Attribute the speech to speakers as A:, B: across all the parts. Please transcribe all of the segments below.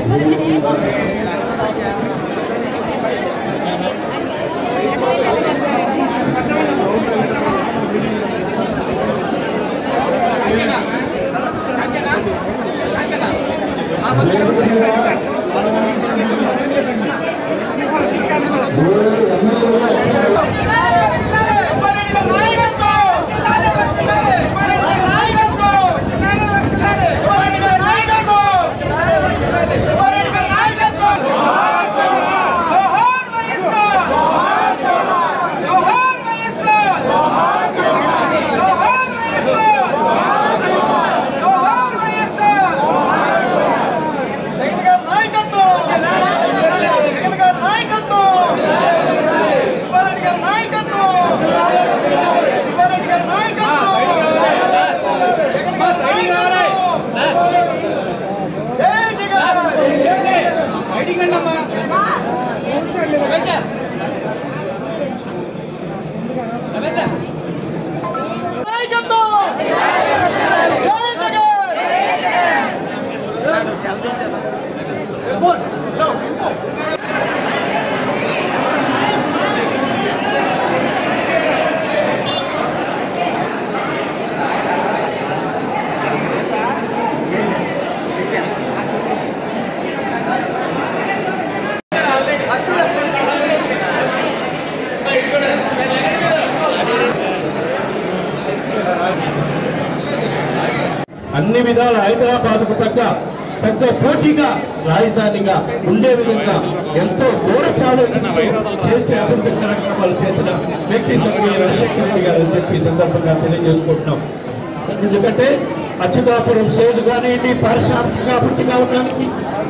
A: అన్ని విధాల హైదరాబాద్కు తగ్గ తగ్గ పోటీగా రాజధానిగా ఉండే విధంగా ఎంతో దూరపు ఆలోచనతో చేసే అభివృద్ధి కార్యక్రమాలు చేసిన వ్యక్తి స్వర్గీయ రాజశేఖర రెడ్డి గారు అని చెప్పి ఈ సందర్భంగా తెలియజేసుకుంటున్నాం ఎందుకంటే అచ్యుతాపురం సోజు కానివ్వండి పారిశ్రామిక అభివృద్ధి కావడానికి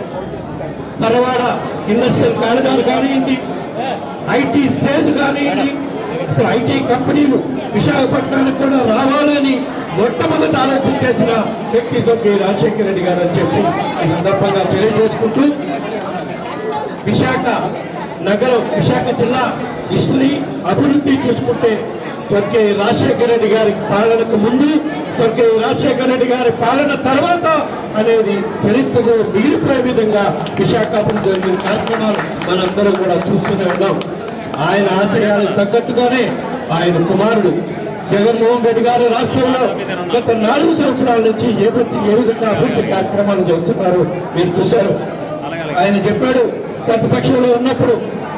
A: పరవాడ ఇండస్ట్రియల్ కారిడార్ కానివ్వండి ఐటీ సేజ్ కానివ్వండి అసలు ఐటీ కంపెనీలు విశాఖపట్నానికి కూడా రావాలని మొట్టమొదటి ఆలోచన చేసిన వ్యక్తి స్వర్గీయ రాజశేఖర రెడ్డి గారు అని చెప్పి ఈ సందర్భంగా తెలియజేసుకుంటూ విశాఖ నగరం విశాఖ జిల్లా హిస్టరీ అభివృద్ధి చూసుకుంటే స్వర్గీయ రాజశేఖర రెడ్డి గారి పాలనకు ముందు స్వర్గీయ రాజశేఖర రెడ్డి గారి పాలన తర్వాత అనేది చరిత్రలో మిగిలిపోయే విధంగా విశాఖ అభివృద్ధి జరిగిన కార్యక్రమాలు మనందరం కూడా చూస్తూనే ఉన్నాం ఆయన ఆశయాలకు తగ్గట్టుగానే ఆయన కుమారుడు జగన్మోహన్ రెడ్డి గారు రాష్ట్రంలో గత నాలుగు సంవత్సరాల నుంచి ఏ ప్రతి ఏ విధంగా అభివృద్ధి కార్యక్రమాలు చేస్తున్నారు మీరు చూశారు ఆయన చెప్పాడు ప్రతిపక్షంలో ఉన్నప్పుడు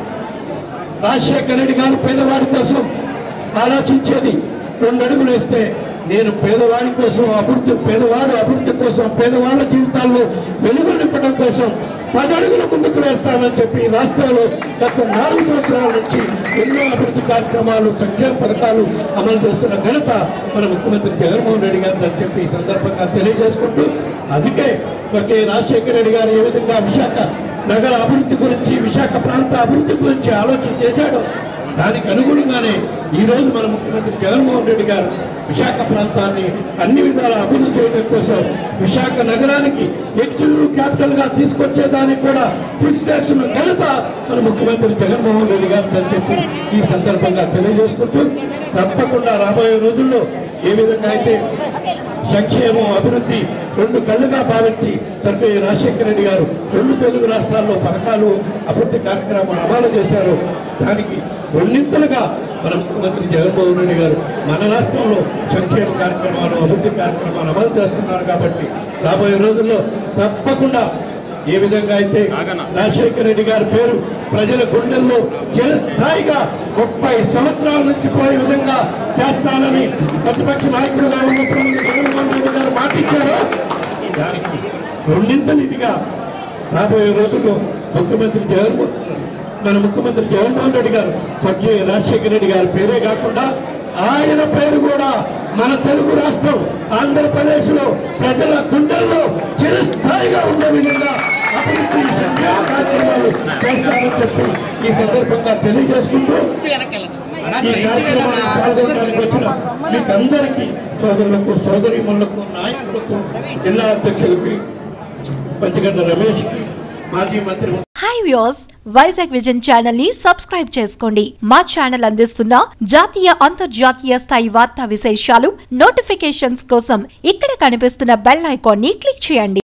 A: రాజశేఖర రెడ్డి గారు పేదవాడి కోసం ఆలోచించేది రెండు అడుగులు వేస్తే నేను పేదవాడి కోసం అభివృద్ధి పేదవాడు అభివృద్ధి కోసం పేదవాళ్ళ జీవితాల్లో వెలుగు నింపడం కోసం పది అడుగులు ముందుకు వేస్తానని చెప్పి రాష్ట్రంలో గత నాలుగు సంవత్సరాల నుంచి ఎన్నో అభివృద్ధి కార్యక్రమాలు సంక్షేమ పథకాలు అమలు చేస్తున్న ఘనత మన ముఖ్యమంత్రి జగన్మోహన్ రెడ్డి గారు అని చెప్పి ఈ సందర్భంగా తెలియజేసుకుంటూ అందుకే ఒకే రాజశేఖర రెడ్డి గారు ఏ విధంగా విశాఖ నగర అభివృద్ధి గురించి విశాఖ ప్రాంత అభివృద్ధి గురించి ఆలోచన చేశాడో దానికి అనుగుణంగానే ఈ రోజు మన ముఖ్యమంత్రి జగన్మోహన్ రెడ్డి గారు విశాఖ ప్రాంతాన్ని అన్ని విధాల అభివృద్ధి చేయడం కోసం విశాఖ నగరానికి ఎగ్జిక్యూటివ్ క్యాపిటల్ గా తీసుకొచ్చేదానికి కూడా కృషి చేస్తున్న ఘనత మన ముఖ్యమంత్రి జగన్మోహన్ రెడ్డి గారు అని చెప్పి ఈ సందర్భంగా తెలియజేసుకుంటూ తప్పకుండా రాబోయే రోజుల్లో ఏ విధంగా అయితే సంక్షేమం అభివృద్ధి రెండు కళ్ళుగా భావించి స్వర్గీయ రాజశేఖర రెడ్డి గారు రెండు తెలుగు రాష్ట్రాల్లో పథకాలు అభివృద్ధి కార్యక్రమాలు అమలు చేశారు దానికి రెండింతలుగా మన ముఖ్యమంత్రి జగన్మోహన్ రెడ్డి గారు మన రాష్ట్రంలో సంక్షేమ కార్యక్రమాలు అభివృద్ధి కార్యక్రమాలు అమలు చేస్తున్నారు కాబట్టి రాబోయే రోజుల్లో తప్పకుండా ఏ విధంగా అయితే రాజశేఖర రెడ్డి గారి పేరు ప్రజల గుండెల్లో చిరస్థాయిగా ముప్పై సంవత్సరాల నుంచి పోయే విధంగా చేస్తానని ప్రతిపక్ష నాయకుడుగా ఉన్నప్పుడు జగన్మోహన్ రెడ్డి గారు మాటిచ్చారు దానికి రెండింతలు ఇదిగా రాబోయే రోజుల్లో ముఖ్యమంత్రి జగన్మోహన్ మన ముఖ్యమంత్రి జగన్మోహన్ రెడ్డి గారు స్వర్గీయ రాజశేఖర రెడ్డి గారి పేరే కాకుండా ఆయన పేరు కూడా మన తెలుగు రాష్ట్రం ఆంధ్రప్రదేశ్ లో ప్రజల గుండెల్లో చిరస్థాయిగా ఉండే విధంగా అభివృద్ధి సంక్షేమ కార్యక్రమాలు చేస్తామని చెప్పి ఈ సందర్భంగా తెలియజేసుకుంటూ ఈ కార్యక్రమాన్ని పాల్గొనడానికి వచ్చిన మీకందరికీ సోదరులకు సోదరిమణులకు నాయకులకు జిల్లా అధ్యక్షులకి పంచగడ్డ రమేష్కి మాజీ మంత్రి
B: hi views Vizag vision channel ని సబ్స్క్రైబ్ చేసుకోండి మా ఛానల్ అందిస్తున్న జాతీయ అంతర్జాతీయ స్థాయి వార్తా విశేషాలు నోటిఫికేషన్స్ కోసం ఇక్కడ కనిపిస్తున్న బెల్ ఐకాన్ ని క్లిక్ చేయండి